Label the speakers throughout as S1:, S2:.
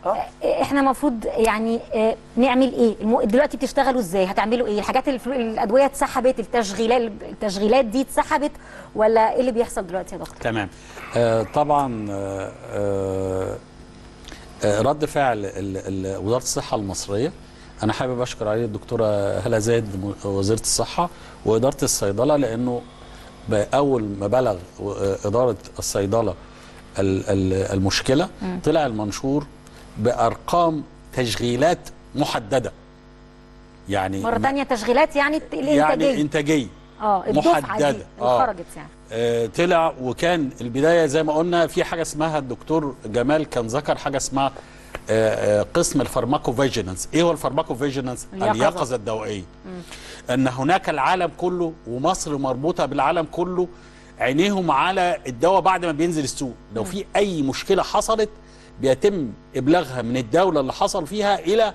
S1: احنا المفروض يعني آه، نعمل ايه الم- دلوقتي بتشتغلوا ازاي هتعملوا ايه الحاجات الف- الادويه اتسحبت التشغيلات التشغيلات دي اتسحبت ولا ايه اللي بيحصل دلوقتي يا دكتور
S2: تمام آه طبعا آه آه آه، رد فعل ال- ال- وزاره الصحه المصريه انا حابب اشكر عليه الدكتوره هلا زايد م- وزيره الصحه واداره الصيدله لانه باول ما بلغ و- آه، اداره الصيدله ال- ال- المشكله طلع المنشور بارقام تشغيلات محدده يعني
S1: مره تانية تشغيلات يعني الت-
S2: يعني
S1: الانتاجيه
S2: انتاجيه
S1: اه الدفعه دي
S2: محددة.
S1: اللي
S2: آه.
S1: خرجت يعني
S2: آه، طلع وكان البدايه زي ما قلنا في حاجه اسمها الدكتور جمال كان ذكر حاجه اسمها آه، آه، قسم الفارماكوفيجيلانس ايه هو الفارماكوفيجيلانس
S1: اليقظة.
S2: اليقظه الدوائيه ان هناك العالم كله ومصر مربوطه بالعالم كله عينيهم على الدواء بعد ما بينزل السوق لو في اي مشكله حصلت بيتم ابلاغها من الدوله اللي حصل فيها الى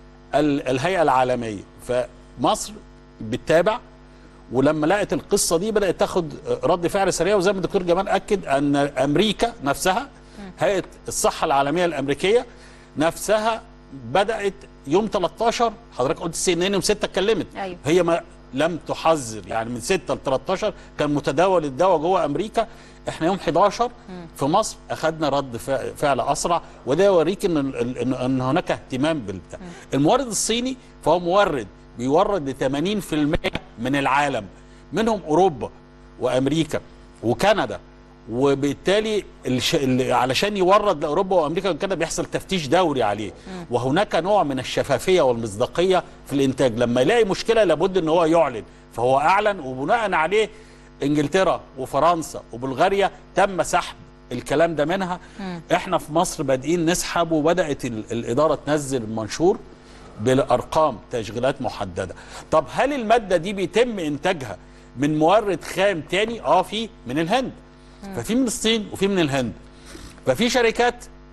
S2: ال- الهيئه العالميه فمصر بتتابع ولما لقت القصه دي بدات تاخد رد فعل سريع وزي ما الدكتور جمال اكد ان امريكا نفسها هيئه الصحه العالميه الامريكيه نفسها بدات يوم 13 حضرتك قلت سي ان ان يوم 6 اتكلمت
S1: أيوة.
S2: هي ما لم تحذر يعني من 6 ل 13 كان متداول الدواء جوه امريكا احنا يوم 11 في مصر اخذنا رد فع- فعل اسرع وده يوريك ان ان, إن هناك اهتمام بالبتاع المورد الصيني فهو مورد بيورد ل 80% من العالم منهم اوروبا وامريكا وكندا وبالتالي الش... ال- علشان يورد لاوروبا وامريكا وكندا بيحصل تفتيش دوري عليه وهناك نوع من الشفافيه والمصداقيه في الانتاج لما يلاقي مشكله لابد ان هو يعلن فهو اعلن وبناء عليه انجلترا وفرنسا وبلغاريا تم سحب الكلام ده منها احنا في مصر بادئين نسحب وبدات ال... الاداره تنزل المنشور بالارقام تشغيلات محدده طب هل الماده دي بيتم انتاجها من مورد خام تاني اه في من الهند ففي من الصين وفي من الهند ففي شركات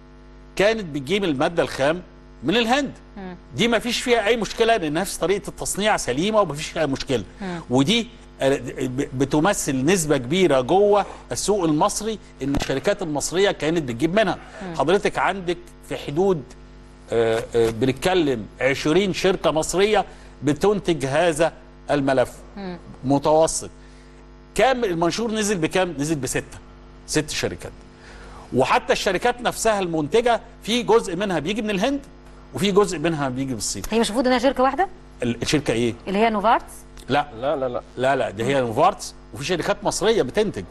S2: كانت بتجيب الماده الخام من الهند دي ما فيش فيها اي مشكله لان نفس طريقه التصنيع سليمه وما فيش فيها مشكله ودي آه، ب- بتمثل نسبه كبيره جوه السوق المصري ان الشركات المصريه كانت بتجيب منها حضرتك عندك في حدود آه، آه، بنتكلم 20 شركه مصريه بتنتج هذا الملف متوسط كام المنشور نزل بكام نزل بستة ست شركات وحتى الشركات نفسها المنتجه في جزء منها بيجي من الهند وفي جزء منها بيجي من الصين
S1: هي مش المفروض انها شركه واحده
S2: ال- الشركه ايه
S1: اللي هي نوفارتس
S2: لا
S3: لا لا لا
S2: لا لا دي هي نوفارتس وفي شركات مصريه بتنتج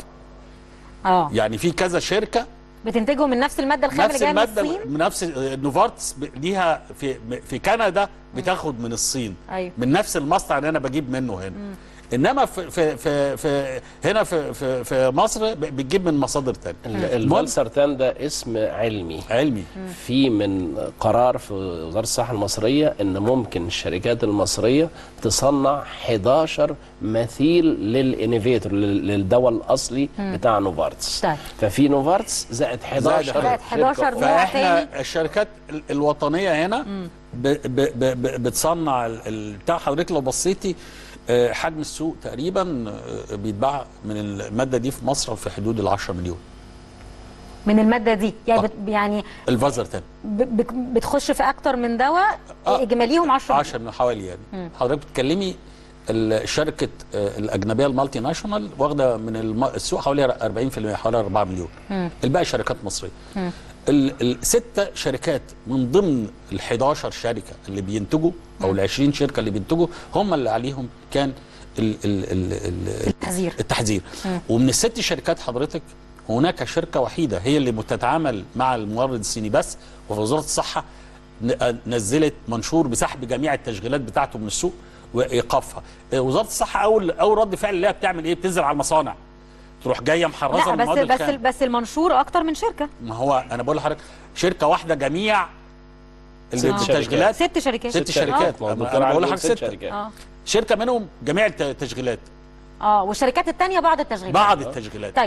S1: اه
S2: يعني في كذا شركه
S1: بتنتجوا من نفس الماده الخام اللي
S2: نفس
S1: جايه من
S2: الماده
S1: الصين
S2: من نفس نوفارتس ب- ليها في في كندا بتاخد من الصين
S1: أيوة.
S2: من نفس المصنع اللي انا بجيب منه هنا انما في في في, في هنا في في, في مصر ب- بتجيب من مصادر ثانيه المهم
S3: الفالسرتان ده اسم علمي
S2: علمي
S3: في من قرار في وزاره الصحه المصريه ان ممكن الشركات المصريه تصنع 11 مثيل للانيفيتور لل- للدواء الاصلي بتاع نوفارتس
S1: طيب.
S3: ففي نوفارتس زائد 11
S2: زائد
S1: زائد 11
S3: شركة
S1: نوع
S2: فاحنا
S1: تاني.
S2: الشركات ال- الوطنيه هنا ب ب ب ب بتصنع ال- ال- بتاع حضرتك لو بصيتي آه، حجم السوق تقريبا آه، بيتباع من الماده دي في مصر في حدود ال 10 مليون
S1: من الماده دي يعني
S2: آه.
S1: بت يعني
S2: الفازرتان
S1: ب- بك- بتخش في اكتر من دواء
S2: آه.
S1: اجماليهم 10
S2: 10 من حوالي يعني حضرتك بتتكلمي ال- شركه آه، الاجنبيه المالتي ناشونال واخده من الم- السوق حوالي 40% حوالي 4 مليون الباقي شركات مصريه ال- الستة شركات من ضمن ال 11 شركه اللي بينتجوا او ال 20 شركه اللي بينتجوا هم اللي عليهم كان ال ال ال ال
S1: التحذير.
S2: التحذير ومن الست شركات حضرتك هناك شركه وحيده هي اللي بتتعامل مع المورد الصيني بس وفي وزاره الصحه ن- نزلت منشور بسحب جميع التشغيلات بتاعته من السوق وايقافها آه، وزاره الصحه اول اول رد فعل ليها بتعمل ايه بتنزل على المصانع تروح جايه محرزه
S1: لا
S2: المواد
S1: بس بس
S2: الخام.
S1: بس المنشور اكتر من شركه
S2: ما هو انا بقول لحضرتك شركه واحده جميع
S3: ست
S2: التشغيلات
S1: ست شركات
S2: ست شركات
S3: ما هو
S2: أنا
S3: الدكتور
S2: بقول
S3: عادل
S2: لحضرتك
S3: ست
S2: ستة.
S3: شركات
S1: اه
S2: شركه منهم جميع التشغيلات
S1: اه والشركات الثانيه بعض التشغيلات
S2: بعض التشغيلات